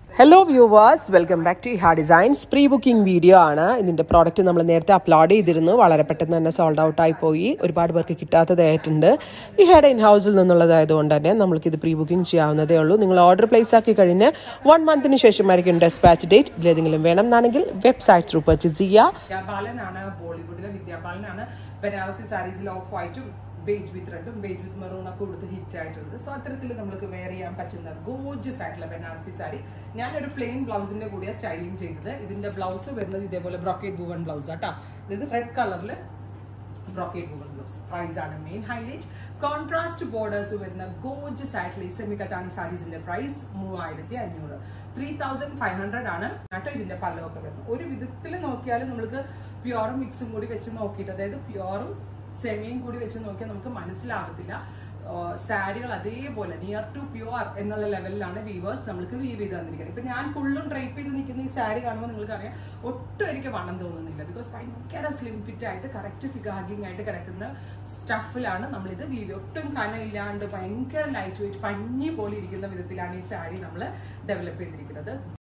hello viewers welcome back to ഹാ designs pre booking video ആണ് ഇതിന്റെ പ്രോഡക്റ്റ് നമ്മൾ നേരത്തെ അപ്ലോഡ് ചെയ്തിരുന്നു വളരെ പെട്ടെന്ന് തന്നെ സോൾഡ് ഔട്ട് ആയി പോയി ഒരുപാട് പേർക്ക് കിട്ടാത്തതായിട്ടുണ്ട് ഈ ഹെഡ് ഇൻ ഹൗസിൽ നിന്നുള്ളതായതുകൊണ്ട് തന്നെ നമ്മൾക്ക് ഇത് പ്രീ ബുക്കിംഗ് ചെയ്യാവുന്നതേ ഉള്ളൂ നിങ്ങൾ ഓർഡർ പ്ലേസ് ആക്കി കഴിഞ്ഞ് വൺ മന്തിന് ശേഷമായിരിക്കും ഡെസ്പാച്ച് ഡേറ്റ് ഇതിലേതെങ്കിലും വേണം എന്നാണെങ്കിൽ വെബ്സൈറ്റ് ത്രൂ പർച്ചേസ് ചെയ്യുക വിദ്യാപാലനാണ് ബോളിവുഡിലെ വിദ്യാപാലനാണ് ബനാറസി സാരീസിൽ ഓഫ് വൈറ്റും ബേജ് വിത്ത് റെഡും ബേജ് വിത്ത് മെറൂൺ ഒക്കെ കൊടുത്ത് ഹിറ്റ് ആയിട്ടുണ്ട് സോ അത്തരത്തിൽ നമുക്ക് വെയർ ചെയ്യാൻ പറ്റുന്ന ഗോജസ് ആയിട്ടുള്ള ബനാറസി സാരി ഞാനൊരു പ്ലെയിൻ ബ്ലൗസിന്റെ കൂടിയ സ്റ്റൈലിംഗ് ചെയ്തത് ഇതിന്റെ ബ്ലൗസ് വരുന്നത് ഇതേപോലെ ബ്രോക്കേറ്റ് ബൂവൺ ബ്ലൗസ് ആട്ടോ ഇത് റെഡ് കളറിൽ ബ്രോക്കേറ്റ് ബൂവൺ ബ്ലൗസ് പ്രൈസ് ആണ് മെയിൻ ഹൈലൈറ്റ് കോൺട്രാസ്റ്റ് ബോർഡേഴ്സ് വരുന്ന ഗോജസ് ആയിട്ടുള്ള ഈ സെമി കത്താൻ സാരീസിന്റെ പ്രൈസ് മൂവായിരത്തി അഞ്ഞൂറ് ത്രീ തൗസൻഡ് ഫൈവ് ഹൺഡ്രഡ് ആണ് കേട്ടോ ഇതിന്റെ പല്ലവൊക്കെ വരുന്നത് ഒരു വിധത്തിൽ നോക്കിയാലും നമ്മൾക്ക് പ്യുവറും മിക്സും കൂടി വെച്ച് നോക്കിയിട്ട് അതായത് പ്യുവറും സെമിയും കൂടി വെച്ച് നോക്കിയാൽ നമുക്ക് മനസ്സിലാവത്തില്ല സാരികൾ അതേപോലെ നിയർ ടു പ്യുവർ എന്നുള്ള ലെവലിലാണ് വീവേഴ്സ് നമ്മൾക്ക് വീവ് ചെയ്ത് തന്നിരിക്കുന്നത് ഇപ്പൊ ഞാൻ ഫുള്ളും ഡ്രൈപ്പ് ചെയ്ത് നിൽക്കുന്ന ഈ സാരി കാണുമ്പോൾ നിങ്ങൾക്ക് അറിയാം ഒട്ടും എനിക്ക് വണ്ണം തോന്നുന്നില്ല ബിക്കോസ് ഭയങ്കര സ്ലിം ഫിറ്റ് ആയിട്ട് കറക്റ്റ് ഫിഗാഗിങ് ആയിട്ട് കിടക്കുന്ന സ്റ്റഫിലാണ് നമ്മളിത് വീവ് ഒട്ടും കനയില്ലാണ്ട് ഭയങ്കര ലൈറ്റ് വെയിറ്റ് പഞ്ഞി പോലെ ഇരിക്കുന്ന വിധത്തിലാണ് ഈ സാരി നമ്മൾ ഡെവലപ്പ് ചെയ്തിരിക്കുന്നത്